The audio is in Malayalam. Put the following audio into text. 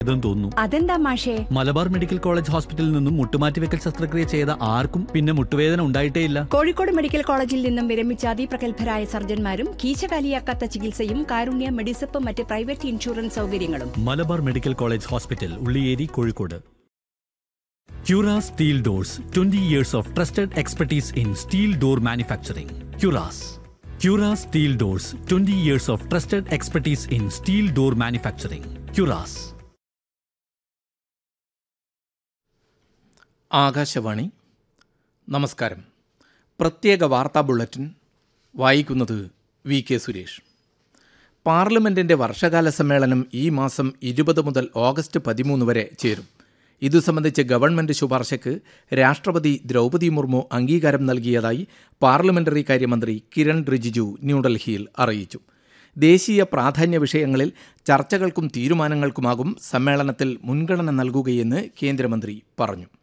ഇതെന്ന് തോന്നുന്നു അതെന്താ മാഷേ മലബാർ മെഡിക്കൽ കോളേജ് ഹോസ്പിറ്റലിൽ നിന്നും മുട്ടുമാറ്റിവെക്കൽ ശസ്ത്രക്രിയ ചെയ്ത ആർക്കും പിന്നെ മുട്ടുവേദന ഉണ്ടായിട്ടേയില്ല കോഴിക്കോട് മെഡിക്കൽ കോളേജിൽ നിന്നും വിരമിച്ച അതിപ്രഗത്ഭരായ സർജന്മാരും കീശകാലിയാക്കാത്ത ചികിത്സയും കാരുണ്യ മെഡിസപ്പ് മറ്റ് പ്രൈവറ്റ് ഇൻഷുറൻസ് സൗകര്യങ്ങളും Malabar medical college hospital Ulliyeri Kozhikode Cura Steel Doors 20 years of trusted expertise in steel door manufacturing. Curas. Cura Steel Doors 20 years of trusted expertise in steel door manufacturing. Curas. Akashvani നമസ്കാരം പ്രത്യേക വാർത്താ ബുള്ളറ്റിൻ വായിക്കുന്നത് വി കെ സുരേഷ് പാർലമെൻറ്റിൻ്റെ വർഷകാല സമ്മേളനം ഈ മാസം ഇരുപത് മുതൽ ഓഗസ്റ്റ് പതിമൂന്ന് വരെ ചേരും ഇതു സംബന്ധിച്ച് ഗവൺമെൻറ് ശുപാർശയ്ക്ക് രാഷ്ട്രപതി ദ്രൗപദി മുർമു അംഗീകാരം നൽകിയതായി പാർലമെൻ്ററി കാര്യമന്ത്രി കിരൺ റിജിജു ന്യൂഡൽഹിയിൽ അറിയിച്ചു ദേശീയ പ്രാധാന്യ വിഷയങ്ങളിൽ ചർച്ചകൾക്കും തീരുമാനങ്ങൾക്കുമാകും സമ്മേളനത്തിൽ മുൻഗണന നൽകുകയെന്ന് കേന്ദ്രമന്ത്രി പറഞ്ഞു